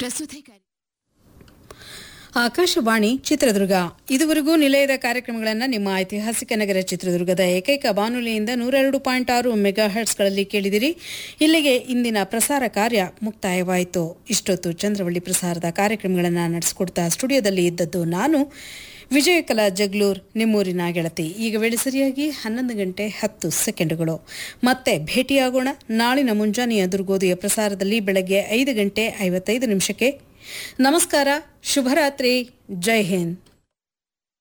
ಪ್ರಸ್ತುತಿ ಕಾರ್ಯ- ಆಕಾಶವಾಣಿ ಚಿತ್ರದುರ್ಗ ಇದುವರೆಗೂ ನಿಲಯದ ಕಾರ್ಯಕ್ರಮಗಳನ್ನು ನಿಮ್ಮ ಐತಿಹಾಸಿಕ ನಗರ ಚಿತ್ರದುರ್ಗದ ಏಕೈಕ ಬಾನುಲಿಯಿಂದ ನೂರೆರಡು ಪಾಯಿಂಟ್ ಆರು ಮೆಗಾ ಹರ್ಟ್ಸ್ಗಳಲ್ಲಿ ಕೇಳಿದಿರಿ ಇಲ್ಲಿಗೆ ಇಂದಿನ ಪ್ರಸಾರ ಕಾರ್ಯ ಮುಕ್ತಾಯವಾಯಿತು ಇಷ್ಟೊತ್ತು ಚಂದ್ರವಳ್ಳಿ ಪ್ರಸಾರದ ಕಾರ್ಯಕ್ರಮಗಳನ್ನು ನಡೆಸಿಕೊಡ್ತಾ ಸ್ಟುಡಿಯೋದಲ್ಲಿ ಇದ್ದದ್ದು ನಾನು ವಿಜಯಕಲಾ ಜಗ್ಲೂರ್ ನಿಮ್ಮೂರಿನ ಗೆಳತಿ ಈಗ ವೇಳೆ ಸರಿಯಾಗಿ ಹನ್ನೊಂದು ಗಂಟೆ ಹತ್ತು ಸೆಕೆಂಡುಗಳು ಮತ್ತೆ ಭೇಟಿಯಾಗೋಣ ನಾಳಿನ ಮುಂಜಾನೆಯ ದುರ್ಗೋದಯ ಪ್ರಸಾರದಲ್ಲಿ ಬೆಳಗ್ಗೆ ಐದು ಗಂಟೆ ಐವತ್ತೈದು ನಿಮಿಷಕ್ಕೆ ನಮಸ್ಕಾರ ಶುಭರಾತ್ರಿ ಜೈ ಹಿಂದ್